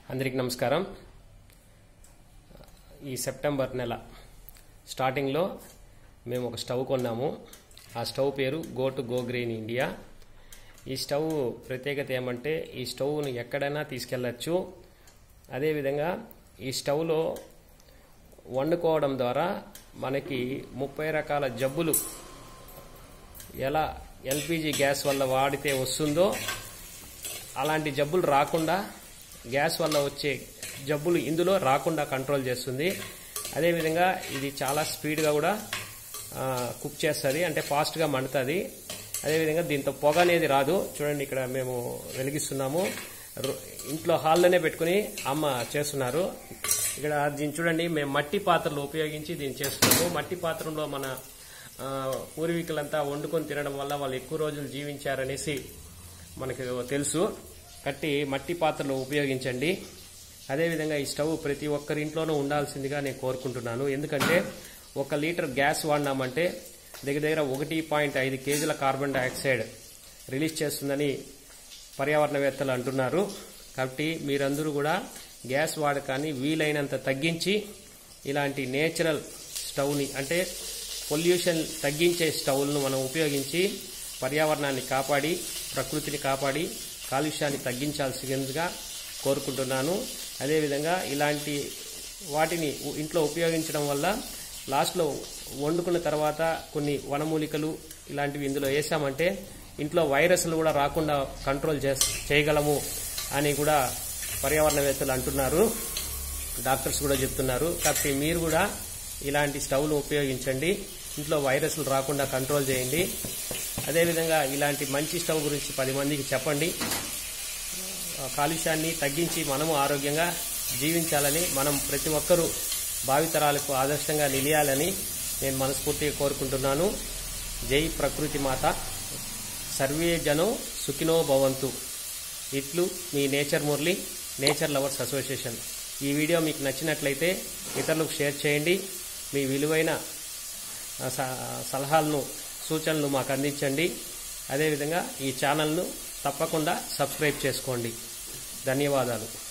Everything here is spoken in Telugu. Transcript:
అందరికీ నమస్కారం ఈ సెప్టెంబర్ నెల స్టార్టింగ్లో మేము ఒక స్టవ్ కొన్నాము ఆ స్టవ్ పేరు go to go green India ఈ స్టవ్ ప్రత్యేకత ఏమంటే ఈ స్టవ్ను ఎక్కడైనా తీసుకెళ్ళచ్చు అదేవిధంగా ఈ స్టవ్లో వండుకోవడం ద్వారా మనకి ముప్పై రకాల జబ్బులు ఎలా ఎల్పిజి గ్యాస్ వల్ల వాడితే వస్తుందో అలాంటి జబ్బులు రాకుండా గ్యాస్ వల్ల వచ్చే జబ్బులు ఇందులో రాకుండా కంట్రోల్ చేస్తుంది అదేవిధంగా ఇది చాలా స్పీడ్గా కూడా ఆ, కుక్ చేస్తుంది అంటే ఫాస్ట్గా మండుతుంది అదేవిధంగా దీంతో పొగ అనేది రాదు చూడండి ఇక్కడ మేము వెలిగిస్తున్నాము రో- ఇంట్లో హాల్లోనే పెట్టుకుని అమ్మ చేస్తున్నారు ఇక్కడ దీన్ని చూడండి మేము మట్టి పాత్రలు ఉపయోగించి దీన్ని చేస్తున్నాము మట్టి పాత్రలో మన ఆ, పూర్వీకులంతా వండుకొని తినడం వల్ల వాళ్ళు ఎక్కువ రోజులు జీవించారనేసి మనకు తెలుసు కట్టి మట్టి పాత్రలు ఉపయోగించండి అదేవిధంగా ఈ స్టవ్ ప్రతి ఒక్కరి ఇంట్లోనూ ఉండాల్సిందిగా నేను కోరుకుంటున్నాను ఎందుకంటే ఒక లీటర్ గ్యాస్ వాడినామంటే దగ్గర దగ్గర ఒకటి పాయింట్ ఐదు కేజీల కార్బన్ డైఆక్సైడ్ రిలీజ్ చేస్తుందని పర్యావరణవేత్తలు అంటున్నారు కాబట్టి మీరందరూ కూడా గ్యాస్ వాడకాన్ని వీలైనంత తగ్గించి ఇలాంటి నేచురల్ స్టవ్ని అంటే పొల్యూషన్ తగ్గించే స్టవ్లను మనం ఉపయోగించి పర్యావరణాన్ని కాపాడి ప్రకృతిని కాపాడి కాలుష్యాన్ని తగ్గించాల్సిందిగా కోరుకుంటున్నాను అదేవిధంగా ఇలాంటి వాటిని ఉ- ఇంట్లో ఉపయోగించడం వల్ల లాస్ట్లో వండుకున్న తర్వాత కొన్ని వనమూలికలు ఇలాంటివి ఇందులో వేసామంటే ఇంట్లో వైరస్లు కూడా రాకుండా కంట్రోల్ చేస్ చేయగలము అని కూడా పర్యావరణవేత్తలు అంటున్నారు డాక్టర్స్ కూడా చెప్తున్నారు కాబట్టి మీరు కూడా ఇలాంటి స్టవ్లు ఉపయోగించండి ఇంట్లో వైరస్లు రాకుండా కంట్రోల్ చేయండి అదేవిధంగా ఇలాంటి మంచి స్టవ్ గురించి పది మందికి చెప్పండి ఆ, కాలుష్యాన్ని తగ్గించి మనము ఆరోగ్యంగా జీవించాలని మనం ప్రతి ఒక్కరూ భావితరాలకు ఆదర్శంగా నిలియాలని నేను మనస్ఫూర్తిగా కోరుకుంటున్నాను జై ప్రకృతి మాత సర్వే జనో సుఖినో భవంతు ఇట్లు మీ nature Murali nature lovers association ఈ వీడియో మీకు నచ్చినట్లయితే ఇతరులకు షేర్ చేయండి మీ విలువైన ఆ, స- సలహాలను సూచనలు మాకు అందించండి అదేవిధంగా ఈ ఛానల్ను తప్పకుండా సబ్స్క్రైబ్ చేసుకోండి ధన్యవాదాలు